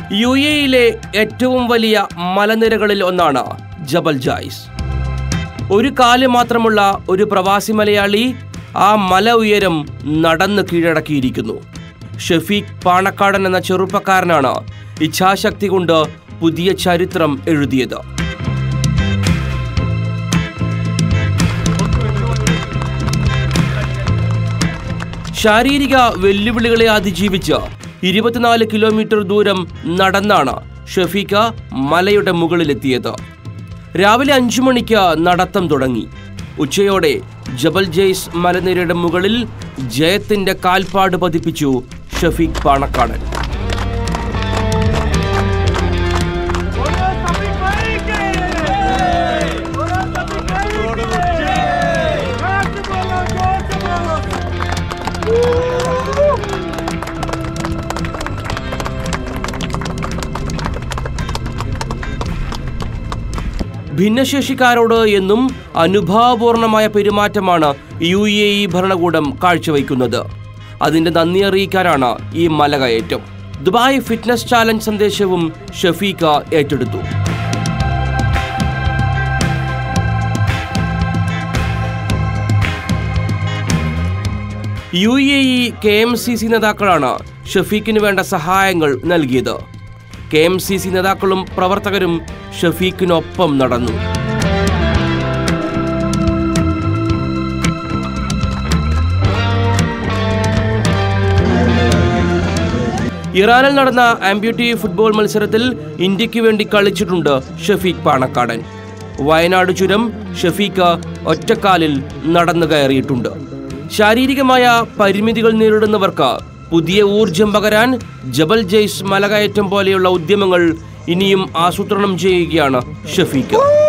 U എയിലെ ഏറ്റവും വലിയ മലനിരകളിൽ ഒന്നാണ് ജബൽ ജായ്സ് ഒരു കാല് മാത്രമുള്ള ഒരു പ്രവാസി മലയാളി ആ മല ഉയരം നടന്ന് കീഴടക്കിയിരിക്കുന്നു ഷഫീഖ് പാണക്കാടൻ എന്ന ചെറുപ്പക്കാരനാണ് ഇച്ഛാശക്തി കൊണ്ട് പുതിയ ചരിത്രം എഴുതിയത് ശാരീരിക വെല്ലുവിളികളെ അതിജീവിച്ച് ഇരുപത്തിനാല് കിലോമീറ്റർ ദൂരം നടന്നാണ് ഷഫീഖ മലയുടെ മുകളിലെത്തിയത് രാവിലെ അഞ്ചു മണിക്ക് നടത്തം തുടങ്ങി ഉച്ചയോടെ ജബൽ ജെയ്സ് മലനിരയുടെ മുകളിൽ ജയത്തിന്റെ കാൽപ്പാട് പതിപ്പിച്ചു ഷഫീഖ് പാണക്കാടൻ ഭിന്നശേഷിക്കാരോട് എന്നും അനുഭാവപൂർണമായ പെരുമാറ്റമാണ് യു എ ഇ ഭരണകൂടം കാഴ്ചവെക്കുന്നത് അതിന്റെ നന്ദി അറിയിക്കാനാണ് ഈ മലകയറ്റം ദുബായ് ഫിറ്റ്നസ് ചാലഞ്ച് സന്ദേശവും ഷഫീഖ ഏറ്റെടുത്തു U A E K M C C നേതാക്കളാണ് ഷഫീഖിന് വേണ്ട സഹായങ്ങൾ നൽകിയത് കെ എം സി സി നേതാക്കളും പ്രവർത്തകരും ഷഫീഖിനൊപ്പം നടന്നു ഇറാനിൽ നടന്ന ആംബ്യൂട്ടി ഫുട്ബോൾ മത്സരത്തിൽ ഇന്ത്യക്ക് വേണ്ടി കളിച്ചിട്ടുണ്ട് ഷഫീഖ് പാണക്കാടൻ വയനാട് ചുരം ഷഫീഖ് ഒറ്റക്കാലിൽ നടന്നു കയറിയിട്ടുണ്ട് ശാരീരികമായ പരിമിതികൾ നേരിടുന്നവർക്ക് പുതിയ ഊർജം പകരാൻ ജബൽ ജയ്സ് മലകയറ്റം പോലെയുള്ള ഉദ്യമങ്ങൾ ഇനിയും ആസൂത്രണം ചെയ്യുകയാണ് ഷഫീഖ്